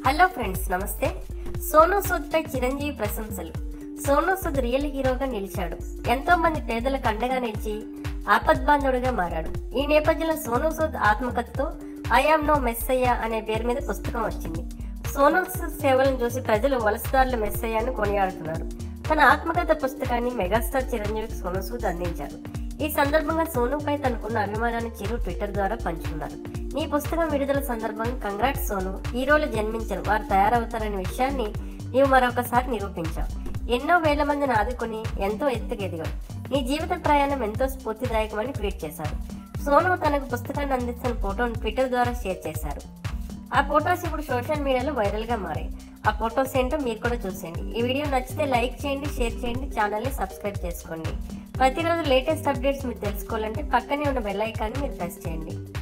hello friends నమస్తే సోనూ సూద్ పై చిరంజీవి ప్రశంసలు Sonu Sood real హీరోగా నిలిచాడు ఎంతో మంది పేదలకు అండగా నిలిచి ఆపద్బాంధవుడిగా మారాడు ఈ నేపథ్యంలో సోనూ సూద్ ఆత్మకథతో ఐఆమ్ నో మెస్సయ్య అనే పేరు మీద పుస్తకం వచ్చింది సోనూ సూద్ సేవలను చూసి ప్రజలు వలసదారుల మెస్సయ్యాను కొనియాడుతున్నారు తన ఆత్మకథ పుస్తకాన్ని మెగాస్టార్ చిరంజీవికి సోనూ సూద్ అందించారు ఈ సందర్భంగా సోనుపై తనకున్న అభిమానాన్ని చిరు ట్విట్టర్ ద్వారా పంచుకున్నారు నీ పుస్తకం విడుదల సందర్భంగా కంగ్రాట్స్ సోను హీరోలు జన్మించరు వారు తయారవుతారనే విషయాన్ని నీవు మరొకసారి నిరూపించావు ఎన్నో వేల మందిని ఆదుకుని ఎంతో ఎత్తుకు ఎదిగావు నీ జీవిత ప్రయాణం ఎంతో స్ఫూర్తిదాయకమని ట్వీట్ చేశారు సోను తనకు పుస్తకాన్ని అందిస్తున్న ఫోటోను ట్విట్టర్ ద్వారా షేర్ చేశారు ఆ ఫొటోస్ ఇప్పుడు సోషల్ మీడియాలో వైరల్ గా మారాయి ఆ ఫొటోస్ ఏంటో మీరు కూడా చూసేయండి ఈ వీడియో నచ్చితే లైక్ చేయండి షేర్ చేయండి ఛానల్ని సబ్స్క్రైబ్ చేసుకోండి ప్రతిరోజు లేటెస్ట్ అప్డేట్స్ మీరు తెలుసుకోవాలంటే పక్కనే ఉన్న బెల్ ఐకాన్ని మీరు ప్రెస్ చేయండి